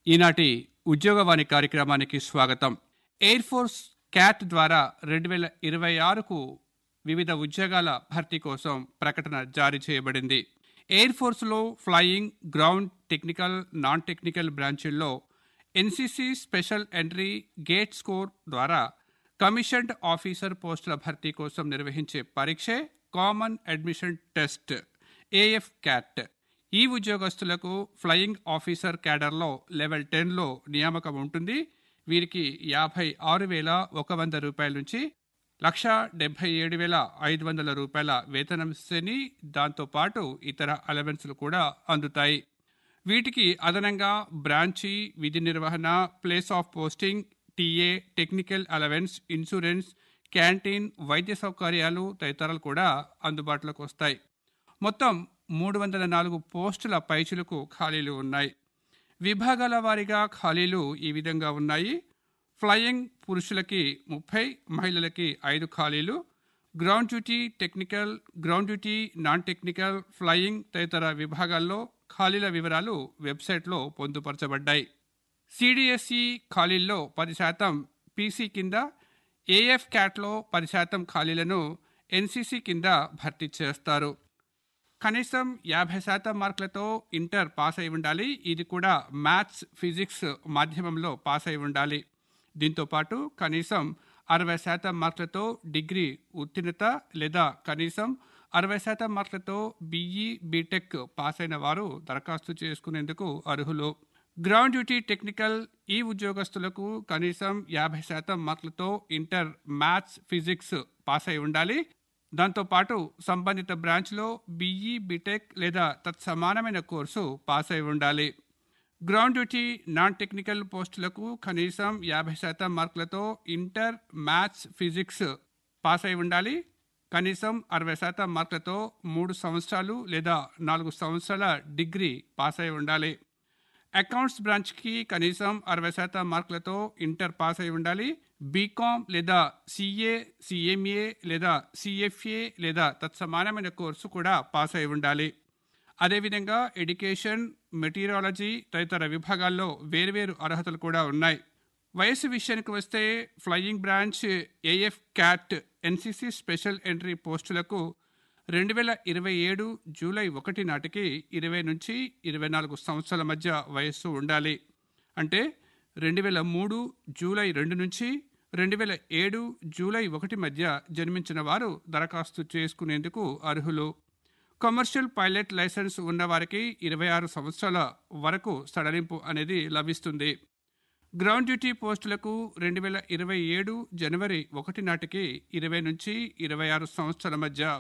ఈనాటి ఉద్యోగవాణి కార్యక్రమానికి స్వాగతం ఎయిర్ ఫోర్స్ క్యాట్ ద్వారా రెండు వేల ఇరవై ఆరుకు వివిధ ఉద్యోగాల భర్తీ కోసం ప్రకటన జారీ చేయబడింది ఎయిర్ ఫోర్స్లో flying ground technical non technical బ్రాంచీల్లో NCC special entry GATE score ద్వారా కమిషన్డ్ ఆఫీసర్ పోస్టుల భర్తీ కోసం నిర్వహించే పరీక్షే common admission test AF CAT ఈ ఉద్యోగస్తులకు ఫ్లయింగ్ ఆఫీసర్ క్యాడర్లో లెవెల్ టెన్లో నియామకం ఉంటుంది వీరికి యాభై ఆరు వేల ఒక వంద రూపాయల నుంచి లక్ష డెబ్బై ఏడు వేల ఐదు వందల రూపాయల వేతనం శ్రేణి దాంతోపాటు ఇతర అలవెన్స్లు కూడా అందుతాయి వీటికి అదనంగా బ్రాంచీ విధి నిర్వహణ place of posting TA technical allowance insurance canteen వైద్య సౌకర్యాలు తదితరాలు కూడా అందుబాటులోకి వస్తాయి మొత్తం మూడు వందల నాలుగు పోస్టుల పైచులకు ఖాళీలు ఉన్నాయి విభాగాల వారీగా ఖాళీలు ఈ విధంగా ఉన్నాయి ఫ్లయింగ్ పురుషులకి ముప్పై మహిళలకి ఐదు ఖాళీలు ground duty technical ground duty non technical flying తదితర విభాగాల్లో ఖాళీల వివరాలు వెబ్సైట్లో పొందుపరచబడ్డాయి సిడిఎస్ఈ ఖాళీల్లో పది శాతం పీసీ కింద ఏఎఫ్ క్యాట్లో పది శాతం ఖాళీలను ఎన్సీసీ కింద భర్తీ చేస్తారు కనీసం యాభై శాతం మార్కులతో ఇంటర్ పాస్ అయి ఉండాలి ఇది కూడా మ్యాథ్స్ ఫిజిక్స్ మాధ్యమంలో పాస్ అయి ఉండాలి దీంతో పాటు కనీసం అరవై శాతం మార్కులతో డిగ్రీ ఉత్తీర్ణత లేదా కనీసం అరవై శాతం మార్కులతో బీఈ బీటెక్ పాస్ అయిన వారు దరఖాస్తు చేసుకునేందుకు అర్హులు గ్రౌండ్ డ్యూటీ టెక్నికల్ ఈ ఉద్యోగస్తులకు కనీసం యాభై శాతం మార్కులతో ఇంటర్ మ్యాథ్స్ ఫిజిక్స్ పాస్ అయి ఉండాలి దాంతోపాటు సంబంధిత బ్రాంచ్లో బీఈ బీటెక్ లేదా తత్సమానమైన కోర్సు పాస్ అయి ఉండాలి గ్రౌండ్ డ్యూటీ నాన్ టెక్నికల్ పోస్టులకు కనీసం యాభై శాతం మార్కులతో ఇంటర్ మ్యాథ్స్ ఫిజిక్స్ పాస్ అయి ఉండాలి కనీసం అరవై శాతం మార్కులతో మూడు సంవత్సరాలు లేదా నాలుగు సంవత్సరాల డిగ్రీ పాస్ అయి ఉండాలి అకౌంట్స్ బ్రాంచ్కి కనీసం అరవై శాతం మార్కులతో ఇంటర్ పాస్ అయి ఉండాలి బీకామ్ లేదా సిఏ సిఎంఏ లేదా సిఎఫ్ఏ లేదా తత్సమానమైన కోర్సు కూడా పాస్ అయి ఉండాలి అదేవిధంగా ఎడ్యుకేషన్ మెటీరియాలజీ తదితర విభాగాల్లో వేర్వేరు అర్హతలు కూడా ఉన్నాయి వయసు విషయానికి వస్తే flying branch AF CAT NCC special entry పోస్టులకు రెండు వేల ఇరవై ఏడు జూలై ఒకటి నాటికి ఇరవై నుంచి ఇరవై నాలుగు సంవత్సరాల మధ్య వయస్సు ఉండాలి అంటే రెండు వేల మూడు జూలై రెండు నుంచి రెండు వేల ఏడు జూలై ఒకటి మధ్య జన్మించిన వారు దరఖాస్తు చేసుకునేందుకు అర్హులు కమర్షియల్ పైలట్ లైసెన్స్ ఉన్నవారికి ఇరవై ఆరు సంవత్సరాల వరకు సడలింపు అనేది లభిస్తుంది గ్రౌండ్ డ్యూటీ పోస్టులకు రెండు వేల ఇరవై ఏడు జనవరి ఒకటి నాటికి ఇరవై నుంచి ఇరవై ఆరు సంవత్సరాల మధ్య